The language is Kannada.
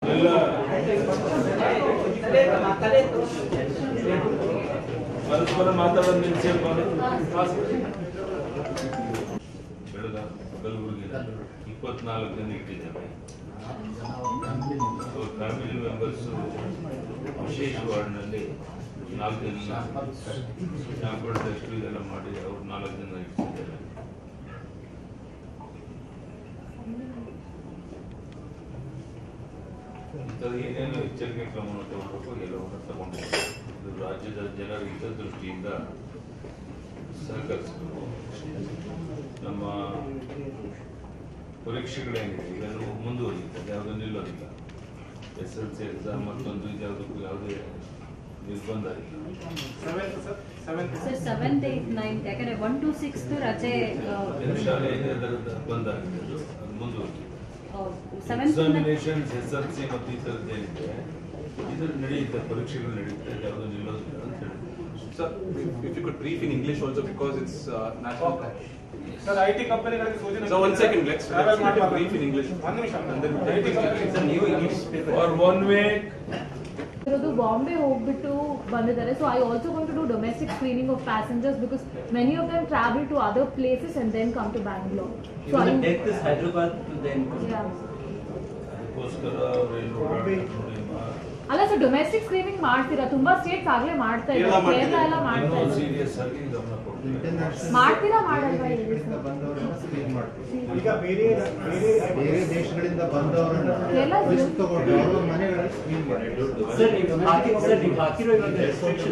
ಎಲ್ಲ ಪರಸ್ಪರ ಮಾತಾಡೋದು ನಿಲ್ಸಪ್ಪ ಬೆಳಗ ಕಲಬುರಗಿನ ಇಪ್ಪತ್ನಾಲ್ಕು ಜನ ಇಟ್ಟಿದ್ದೇವೆ ಅವ್ರ ಫ್ಯಾಮಿಲಿ ಮೆಂಬರ್ಸು ವಿಶೇಷ ವಾರ್ಡ್ನಲ್ಲಿ ನಾಲ್ಕು ಜನ ನಾಲ್ಕು ಟೆಸ್ಟ್ ಇದೆಲ್ಲ ಮಾಡಿ ಅವ್ರು ನಾಲ್ಕು ಜನ ಇಟ್ಟಿದ್ದೇವೆ ಇಂಥದ್ದು ಏನೇನು ಎಚ್ಚರಿಕೆ ಕ್ರಮವನ್ನು ತಗೊಳ್ಬೇಕು ಎಲ್ಲವನ್ನು ತಗೊಂಡಿದ್ದೀವಿ ಇದು ರಾಜ್ಯದ ಜನರ ಹಿತದೃಷ್ಟಿಯಿಂದ ಸಹಕರಿಸಬೇಕು ನಮ್ಮ ಪರೀಕ್ಷೆಗಳೇನಿದೆ ಇದನ್ನು ಮುಂದುವರಿಯುತ್ತದೆ ಯಾವುದೂ ನಿಲ್ಲೋದಿಲ್ಲ ಎಸ್ ಎಲ್ ಸಿ ಎಕ್ಸಾಮ್ ಮತ್ತೊಂದು ಇದ್ಯಾವುದಕ್ಕೂ ಯಾವುದೇ ನಿರ್ಬಂಧ ಇಲ್ಲ ಸರ್ ಸೆವೆಂತ್ ಏಯ್ತ್ ನೈನ್ತ್ ಯಾಕಂದ್ರೆ ಒನ್ ಟು ಸಿಕ್ಸ್ತ್ ರಜೆ ಏನು ಶಾಲೆ ಏನೇ ಅದರದ್ದು ಬಂದ್ ಆಗಿದೆ ಅದು ಅದು ಮುಂದುವರಿಯುತ್ತೆ seventh examinations S L C ಮತ್ತು ಈ ಥರದ್ದೇನಿದೆ ಇದು ನಡೆಯುತ್ತೆ ಪರೀಕ್ಷೆಗಳು ನಡೆಯುತ್ತೆ ಅದು ಯಾವುದೂ ನಿಲ್ಲೋದಿಲ್ಲ ಅಂತ ಹೇಳಿ Sir, if if you could brief in English also because it's uh, national. Sir I T ಕಂಪನಿಗಳಿಗೆ ಸೂಚನೆ So one second, let's Travel let's let him ಮಾಡ್ಬಾರ್ದು. brief in English. ಒಂದ್ ನಿಮಿಷ And then we'll I T take this. Company new English paper. For one week ಇರೋದು ಬಾಂಬೆ ಹೋಗ್ಬಿಟ್ಟು ಬಂದಿದ್ದಾರೆ so I also going to do domestic screening of passengers because many of them travel to other places and then come to Bangalore so Even the death is Hyderabad to then. ಅದಕ್ಕೋಸ್ಕರ ಅವ್ರು ಏನು ಓಡಾಡ್ತಾರೆ ನೋಡಿ ಮಾ- ಅಲ್ಲ ಸರ್ ಡೊಮೆಸ್ಟಿಕ್ ಸ್ಕ್ರೀನಿಂಗ್ ಮಾಡ್ತೀರಾ ತುಂಬಾ ಸ್ಟೇಟ್ಸ್ ಆಗ್ಲೇ ಮಾಡ್ತಾ ಕೇರಳ ಇದ್ದಾರೆ ಮಾಡ್ತಿದೆ. ಕೇರಳ ಎಲ್ಲ ಮಾಡ್ತಾ ಇನ್ನೂ ಇದ್ದಾರೆ ಸೀರಿಯಸ್ ಆಗಿ ಗಮನ ಕೊಡ್ತಾರೆ ಮಾಡ್ತೀರಾ ಮಾಡಲ್ವಾ ಹೇಳಿ ದೇಶಗಳಿಂದ ಸರ್? ಬಂದವರನ್ನ ಸ್ಕ್ರೀನ್ ಮಾಡ್ತೀವಿ ಈಗ ಬೇರೆ ಬೇರೆ ಬೇರೆ ದೇಶಗಳಿಂದ ಬಂದವರನ್ನ ಎಲ್ಲ ರಿಸ್ಕ್ ತಗೊಂಡು ಅವ್ರ ಮನೆಗಳಲ್ಲಿ ಸ್ಕ್ರೀನ್ ಮಾಡಿ Sir, ನೀವು ಹಾಕಿ- sir, ನೀವು ಹಾಕಿರೋ ಇವಾಗ restriction